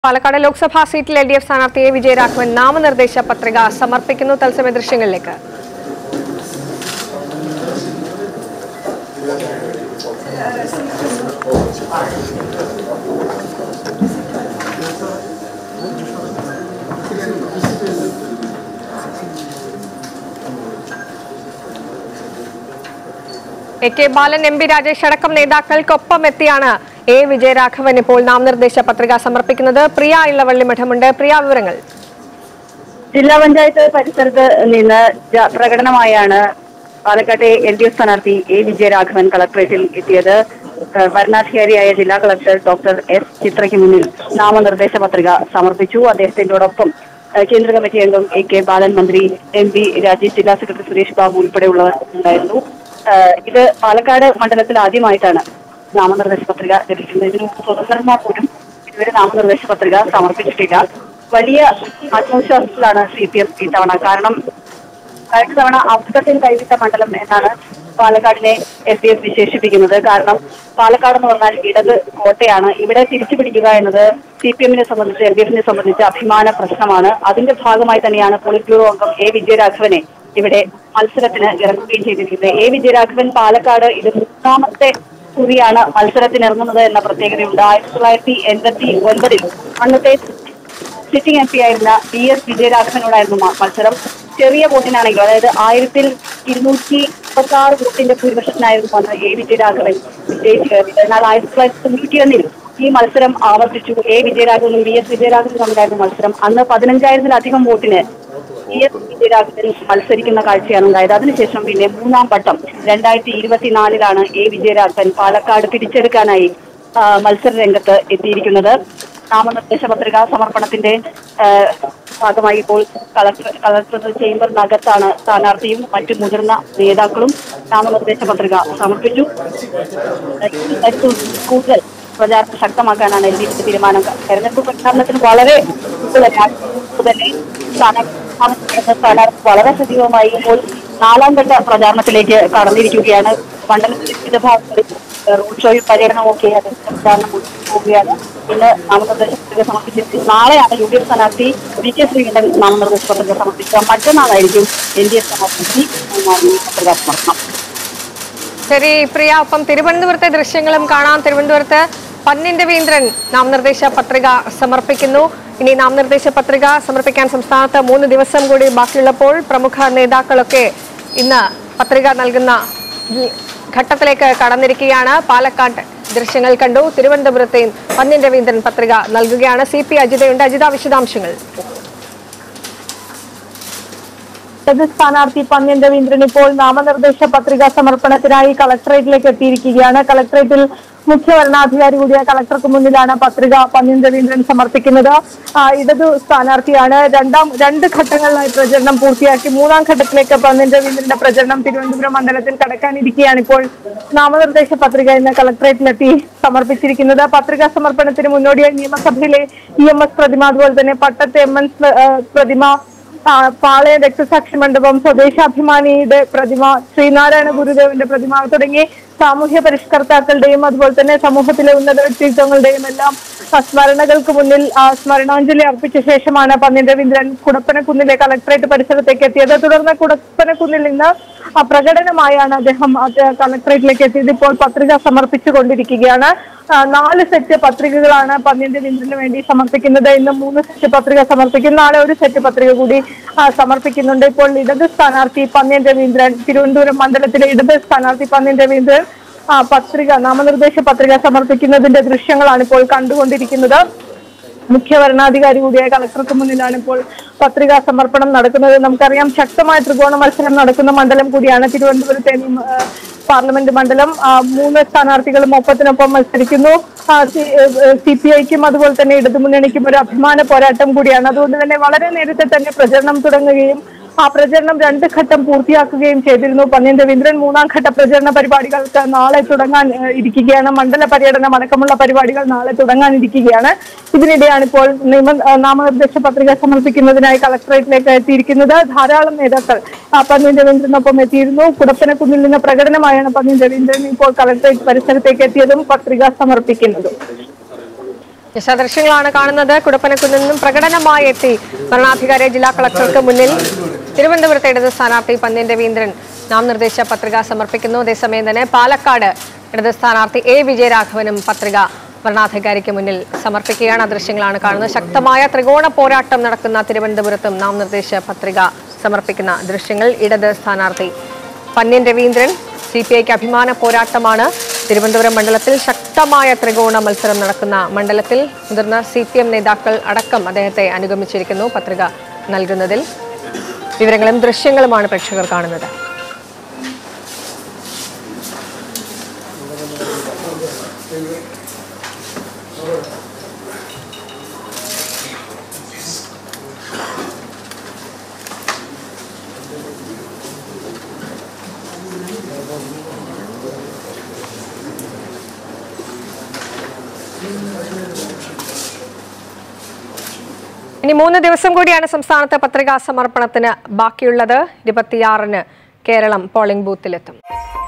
പാലക്കാട് ലോക്സഭാ സീറ്റിൽ L D F സ്ഥാനാർത്ഥി A Vijayaraghavan നാമനിർദ്ദേശ പത്രിക സമർപ്പിക്കുന്നു തത്സമയ ദൃശ്യങ്ങളിലേക്ക് A K Balan M P Rajesh അടക്കം നേതാക്കൾക്കൊപ്പം എത്തിയാണ് എ വിജയരാഘവൻ ഇപ്പോൾ നാമനിർദ്ദേശ പത്രിക സമർപ്പിക്കുന്നത് പ്രിയ ഇളവള്ളി മഠമുണ്ട് പ്രിയ വിവരങ്ങൾ ജില്ലാ പഞ്ചായത്ത് പരിസരത്ത് നിന്ന് ജ- പ്രകടനമായാണ് പാലക്കാട്ടെ എൽ ഡി എഫ് സ്ഥാനാർത്ഥി എ വിജയരാഘവൻ കളക്ടറേറ്റിൽ എത്തിയത് ഏഹ് വരണാധികാരിയായ ജില്ലാ കളക്ടർ ഡോക്ടർ എസ് ചിത്രയ്ക്ക് മുന്നിൽ നാമനിർദ്ദേശ പത്രിക സമർപ്പിച്ചു അദ്ദേഹത്തിനോടൊപ്പം ഏഹ് കേന്ദ്ര കമ്മിറ്റി അംഗം എ കെ ബാലൻ മന്ത്രി എം പി രാജേഷ് ജില്ലാ സെക്രട്ടറി സുരേഷ് ബാബു ഉൾപ്പെടെയുള്ളവർ ഉണ്ടായിരുന്നു ഏഹ് ഇത് പാലക്കാട് മണ്ഡലത്തിൽ ആദ്യമായിട്ടാണ് നാമനിർദ്ദേശ പത്രിക ലഭിക്കുന്നത് ഇതിനു മുമ്പ് സ്വതന്ത്രന്മാർ പോലും ഇതുവരെ നാമനിർദ്ദേശ പത്രിക സമർപ്പിച്ചിട്ടില്ല വലിയ ആത്മവിശ്വാസത്തിലാണ് സി പി എം ഇത്തവണ കാരണം കഴിഞ്ഞ തവണ അബദ്ധത്തിൽ കൈവിട്ട മണ്ഡലം എന്നാണ് പാലക്കാടിനെ എസ് ഡി എഫ് വിശേഷിപ്പിക്കുന്നത് കാരണം പാലക്കാട് എന്ന് പറഞ്ഞാൽ ഇടത് കോട്ടയാണ് ഇവിടെ തിരിച്ചു പിടിക്കുക എന്നത് സി പി എമ്മിനെ സംബന്ധിച്ച് എൽ ഡി എഫിനെ സംബന്ധിച്ച് അഭിമാന പ്രശ്നമാണ് അതിന്റെ ഭാഗമായി തന്നെയാണ് പോളിറ്റ് ബ്യൂറോ അംഗം എ വിജയരാഘവനെ ഇവിടെ മത്സരത്തിന് ഇറങ്ങുകയും ചെയ്തിരിക്കുന്നത് എ വിജയരാഘവൻ പാലക്കാട് ഇത് മൂന്നാമത്തെ കുറിയാണ് മത്സരത്തിന് ഇറങ്ങുന്നത് എന്ന പ്രത്യേകതയുണ്ട് ആയിരത്തി തൊള്ളായിരത്തി എൺപത്തി ഒൻപതിൽ അന്നത്തെ സിറ്റിംഗ് എം പി ആയിരുന്ന ബി എസ് വിജയരാഘവനോടായിരുന്നു മ- മത്സരം ചെറിയ വോട്ടിനാണെങ്കിലും അതായത് ആയിരത്തിൽ ഇരുന്നൂറ്റി മുപ്പത്തി ആറ് വോട്ടിന്റെ ഭൂരിപക്ഷത്തിനായിരുന്നു അന്ന് എ വിജയരാഘവൻ വിജയിച്ചു കയറിയത് എന്നാൽ ആയിരത്തി തൊള്ളായിരത്തി തൊണ്ണൂറ്റിയൊന്നിൽ ഈ മത്സരം ആവർത്തിച്ചു എ വിജയരാഘവനും ബി എസ് വിജയരാഘവനും തമ്മിലായിരുന്നു മത്സരം അന്ന് പതിനഞ്ചായിരത്തിലധികം വോട്ടിന് ബി എസ് വിജയരാഘവൻ മത്സരിക്കുന്ന കാഴ്ചയാണ് ഉണ്ടായത് അതിനുശേഷം പിന്നെ മൂന്നാം വട്ടം രണ്ടായിരത്തി ഇരുപത്തിനാലിലാണ് എ വിജയരാഘവൻ പാലക്കാട് പിടിച്ചെടുക്കാനായി ആ, മത്സര രംഗത്ത് എത്തിയിരിക്കുന്നത് നാമനിർദ്ദേശ പത്രിക സമർപ്പണത്തിന്റെ ആ, ഭാഗമായി ഇപ്പോൾ കളക്ടർ കളക്ടർ ചേംബറിനകത്താണ് സ്ഥാനാർത്ഥിയും മറ്റു മുതിർന്ന നേതാക്കളും നാമനിർദ്ദേശ പത്രിക സമർപ്പിച്ചു ഏറ്റവും കൂടുതൽ പ്രചാരണം ശക്തമാക്കാനാണ് എൽ ഡി എഫ് തീരുമാനം തെരഞ്ഞെടുപ്പ് പ്രചാരണത്തിന് വളരെ കൂടുതൽ തന്നെ സ്ഥാനാർത്ഥി സ്ഥാനാർത്ഥി വളരെ സജീവമായി ഇപ്പോൾ നാലാം ഘട്ട പ്രചാരണത്തിലേക്ക് കടന്നിരിക്കുകയാണ് മണ്ഡലത്തിന്റെ വിവിധ ഭാഗങ്ങളിൽ റോഡ് ഷോയും പര്യടനവും ഒക്കെ അതിന്റെ പ്രചാരണം മുന്നോട്ട് പോവുകയാണ് ഇന്ന് നാമനിർദ്ദേശ പത്രിക സമർപ്പിച്ചിട്ട് നാളെയാണ് യു ഡി എഫ് സ്ഥാനാർത്ഥി വി കെ ശ്രീകണ്ഠൻ നാമനിർദ്ദേശ പത്രിക സമർപ്പിക്കുക മറ്റന്നാളായിരിക്കും എൻ ഡി എഫ് സ്ഥാനാർത്ഥി സി കുമാറിന് പത്രിക സമർപ്പണം ശരി പ്രിയ ഒപ്പം തിരുവനന്തപുരത്തെ ദൃശ്യങ്ങളും കാണാം തിരുവനന്തപുരത്ത് പന്നിൻ രവീന്ദ്രൻ നാമനിർദ്ദേശ പത്രിക സമർപ്പിക്കുന്നു ഇനി നാമനിർദ്ദേശ പത്രിക സമർപ്പിക്കാൻ സംസ്ഥാനത്ത് മൂന്ന് ദിവസം കൂടി ബാക്കിയുള്ളപ്പോൾ പ്രമുഖ നേതാക്കളൊക്കെ ഇന്ന് പത്രിക നൽകുന്ന ഈ ഘട്ടത്തിലേക്ക് കടന്നിരിക്കുകയാണ് പാലക്കാട് ദൃശ്യങ്ങൾ കണ്ടു തിരുവനന്തപുരത്തെ പന്നിൻ രവീന്ദ്രൻ പത്രിക നൽകുകയാണ് സി പി അജിതയുണ്ട് അജിത വിശദാംശങ്ങൾ ഇടത് സ്ഥാനാർത്ഥി പന്ന്യൻ രവീന്ദ്രൻ ഇപ്പോൾ നാമനിർദ്ദേശ പത്രിക സമർപ്പണത്തിനായി കളക്ടറേറ്റിലേക്ക് എത്തിയിരിക്കുകയാണ് കളക്ടറേറ്റിൽ മുഖ്യ വരണാധികാരി കൂടിയ കളക്ടർക്ക് മുന്നിലാണ് പത്രിക പന്ന്യൻ രവീന്ദ്രൻ സമർപ്പിക്കുന്നത് ആ, ഇടതു സ്ഥാനാർത്ഥിയാണ് രണ്ടാം രണ്ട് ഘട്ടങ്ങളിലായി പ്രചരണം പൂർത്തിയാക്കി മൂന്നാം ഘട്ടത്തിലേക്ക് പന്ന്യൻ രവീന്ദ്രന്റെ പ്രചരണം തിരുവനന്തപുരം മണ്ഡലത്തിൽ കടക്കാനിരിക്കെയാണ് ഇപ്പോൾ നാമനിർദ്ദേശ പത്രിക ഇന്ന് കളക്ടറേറ്റിലെത്തി സമർപ്പിച്ചിരിക്കുന്നത് പത്രികാ സമർപ്പണത്തിന് മുന്നോടിയായി നിയമസഭയിലെ ഇ എം എസ് പ്രതിമ അതുപോലെ തന്നെ പട്ടത്തെ എം എൻ പ്രതിമ ആ, പാളയ രക്തസാക്ഷി മണ്ഡപം സ്വദേശാഭിമാനിയുടെ പ്രതിമ ശ്രീനാരായണ ഗുരുദേവന്റെ പ്രതിമ തുടങ്ങി സാമൂഹ്യ പരിഷ്കർത്താക്കളുടെയും അതുപോലെ തന്നെ സമൂഹത്തിലെ ഉന്നത വ്യക്തിത്വങ്ങളുടെയും എല്ലാം ആ, സ്മരണകൾക്ക് മുന്നിൽ ആ, സ്മരണാഞ്ജലി അർപ്പിച്ച ശേഷമാണ് പന്നിൻ രവീന്ദ്രൻ കുടപ്പനക്കുന്നിലെ കളക്ടറേറ്റ് പരിസരത്തേക്ക് എത്തിയത് തുടർന്ന് കുടപ്പനക്കുന്നിൽ നിന്ന് ആ, പ്രകടനമായാണ് അദ്ദേഹം അത് കളക്ടറേറ്റിലേക്ക് എത്തിയത് ഇപ്പോൾ പത്രിക സമർപ്പിച്ചു കൊണ്ടിരിക്കുകയാണ് ആ, നാല് സെറ്റ് പത്രികകളാണ് പന്നിൻ രവീന്ദ്രന് വേണ്ടി സമർപ്പിക്കുന്നത് ഇന്ന് മൂന്ന് സെറ്റ് പത്രിക സമർപ്പിക്കും നാളെ ഒരു സെറ്റ് പത്രിക കൂടി ആ, സമർപ്പിക്കുന്നുണ്ട് ഇപ്പോൾ ഇടത് സ്ഥാനാർത്ഥി പന്നിയൻ രവീന്ദ്രൻ തിരുവനന്തപുരം മണ്ഡലത്തിലെ ഇടത് സ്ഥാനാർത്ഥി പന്നിയൻ രവീന്ദ്രൻ ആ, പത്രിക നാമനിർദ്ദേശ പത്രിക സമർപ്പിക്കുന്നതിന്റെ ദൃശ്യങ്ങളാണ് ഇപ്പോൾ കണ്ടുകൊണ്ടിരിക്കുന്നത് മുഖ്യ വരണാധികാരി കൂടിയായ കളക്ടർക്ക് മുന്നിലാണ് ഇപ്പോൾ പത്രികാ സമർപ്പണം നടക്കുന്നത് നമുക്കറിയാം ശക്തമായ ത്രികോണ മത്സരം നടക്കുന്ന മണ്ഡലം കൂടിയാണ് തിരുവനന്തപുരത്തെ നിയമ- ആ, പാർലമെന്റ് മണ്ഡലം ആ, മൂന്ന് സ്ഥാനാർത്ഥികളും ഒപ്പത്തിനൊപ്പം മത്സരിക്കുന്നു സി പി ഐക്കും അതുപോലെ തന്നെ ഇടതുമുന്നണിക്കും ഒരു അഭിമാന പോരാട്ടം കൂടിയാണ് അതുകൊണ്ട് തന്നെ വളരെ നേരത്തെ തന്നെ പ്രചരണം തുടങ്ങുകയും ആ പ്രചരണം രണ്ട് ഘട്ടം പൂർത്തിയാക്കുകയും ചെയ്തിരുന്നു പന്ന്യൻ രവീന്ദ്രൻ മൂന്നാം ഘട്ട പ്രചരണ പരിപാടികൾക്ക് നാളെ തുടങ്ങാൻ ഏഹ്, ഇരിക്കുകയാണ് മണ്ഡല പര്യടനം അടക്കമുള്ള പരിപാടികൾ നാളെ തുടങ്ങാനിരിക്കുകയാണ് ഇതിനിടെയാണ് ഇപ്പോൾ നിയമ ആ, നാമനിർദ്ദേശ പത്രിക സമർപ്പിക്കുന്നതിനായി കളക്ടറേറ്റിലേക്ക് എത്തിയിരിക്കുന്നത് ധാരാളം നേതാക്കൾ ആ, പന്ന്യൻ രവീന്ദ്രനൊപ്പം എത്തിയിരുന്നു കുടപ്പനക്കുന്നിൽ നിന്ന് പ്രകടനമായാണ് പന്ന്യൻ രവീന്ദ്രൻ ഇപ്പോൾ കളക്ടറേറ്റ് പരിസരത്തേക്ക് എത്തിയതും പത്രിക സമർപ്പിക്കുന്നതും യശ ദൃശ്യങ്ങളാണ് കാണുന്നത് കുടപ്പനക്കുന്നിൽ നിന്നും പ്രകടനമായി എത്തി ഭരണാധികാരി ജില്ലാ കളക്ടർക്ക് മുന്നിൽ തിരുവനന്തപുരത്തെ ഇടത് സ്ഥാനാർത്ഥി പന്ന്യൻ രവീന്ദ്രൻ നാമനിർദ്ദേശ പത്രിക സമർപ്പിക്കുന്നു അതേസമയം തന്നെ പാലക്കാട് ഇടത് സ്ഥാനാർത്ഥി എ വിജയരാഘവനും പത്രിക ഭരണാധികാരിക്ക് മുന്നിൽ സമർപ്പിക്കുകയാണ് ആ ദൃശ്യങ്ങളാണ് കാണുന്നത് ശക്തമായ ത്രികോണ പോരാട്ടം നടക്കുന്ന തിരുവനന്തപുരത്തും നാമനിർദ്ദേശ പത്രിക സമർപ്പിക്കുന്ന ദൃശ്യങ്ങൾ ഇടത് സ്ഥാനാർത്ഥി പന്ന്യൻ രവീന്ദ്രൻ സി പി ഐക്ക് അഭിമാന പോരാട്ടമാണ് തിരുവനന്തപുരം മണ്ഡലത്തിൽ ശക്തമായ ത്രികോണ മത്സരം നടക്കുന്ന മണ്ഡലത്തിൽ മുതിർന്ന സി പി എം നേതാക്കൾ അടക്കം അദ്ദേഹത്തെ അനുഗമിച്ചിരിക്കുന്നു പത്രിക നൽകുന്നതിൽ വിവരങ്ങളും ദൃശ്യങ്ങളുമാണ് പ്രേക്ഷകർ കാണുന്നത് ഇനി മൂന്ന് ദിവസം കൂടിയാണ് സംസ്ഥാനത്ത് പത്രികാ സമർപ്പണത്തിന് ബാക്കിയുള്ളത് ഇരുപത്തിയാറിന് കേരളം പോളിംഗ് ബൂത്തിലെത്തും